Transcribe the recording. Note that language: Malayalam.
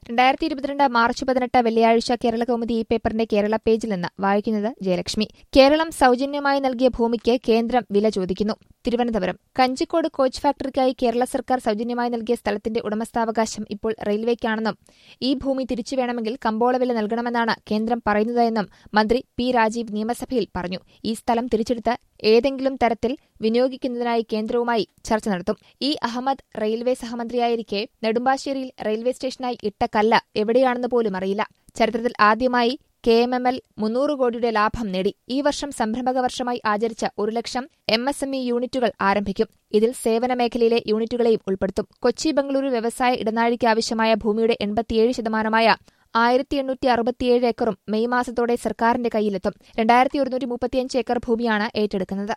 രണ്ടായിരത്തി ഇരുപത്തിരണ്ട് മാർച്ച് പതിനെട്ട് വെള്ളിയാഴ്ച കേരള കൗമുദി ഈ പേപ്പറിന്റെ കേരള പേജിൽ നിന്ന് വായിക്കുന്നത് ജയലക്ഷ്മി കേരളം സൌജന്യമായി നൽകിയ ഭൂമിക്ക് കേന്ദ്രം വില ചോദിക്കുന്നു തിരുവനന്തപുരം കഞ്ചിക്കോട് കോച്ച് ഫാക്ടറിക്കായി കേരള സർക്കാർ സൌജന്യമായി നൽകിയ സ്ഥലത്തിന്റെ ഉടമസ്ഥാവകാശം ഇപ്പോൾ റെയിൽവേക്കാണെന്നും ഈ ഭൂമി തിരിച്ചു വേണമെങ്കിൽ കമ്പോള വില നൽകണമെന്നാണ് കേന്ദ്രം പറയുന്നതെന്നും മന്ത്രി പി രാജീവ് നിയമസഭയിൽ പറഞ്ഞു ഈ സ്ഥലം തിരിച്ചെടുത്ത് ഏതെങ്കിലും തരത്തിൽ വിനിയോഗിക്കുന്നതിനായി കേന്ദ്രവുമായി ചർച്ച നടത്തും ഇ അഹമ്മദ് റെയിൽവേ സഹമന്ത്രിയായിരിക്കെ നെടുമ്പാശ്ശേരിയിൽ റെയിൽവേ സ്റ്റേഷനായി ഇട്ട കല്ല് എവിടെയാണെന്ന് പോലും അറിയില്ല ചരിത്രത്തിൽ ആദ്യമായി കെ എം എം എൽ മുന്നൂറ് കോടിയുടെ ലാഭം നേടി ഈ വർഷം സംരംഭക വർഷമായി ആചരിച്ച ഒരു ലക്ഷം എം എസ് എം ഇ യൂണിറ്റുകൾ ആരംഭിക്കും ഇതിൽ സേവന മേഖലയിലെ യൂണിറ്റുകളെയും ഉൾപ്പെടുത്തും കൊച്ചി ബംഗളൂരു വ്യവസായ ഇടനാഴിക്ക് ആവശ്യമായ ഭൂമിയുടെ എൺപത്തിയേഴ് ശതമാനമായ ആയിരത്തി എണ്ണൂറ്റി അറുപത്തിയേഴ് ഏക്കറും മെയ് മാസത്തോടെ സർക്കാരിന്റെ കയ്യിലെത്തും രണ്ടായിരത്തി ഒരുന്നൂറ്റി മുപ്പത്തിയഞ്ച് ഏക്കർ ഭൂമിയാണ് ഏറ്റെടുക്കുന്നത്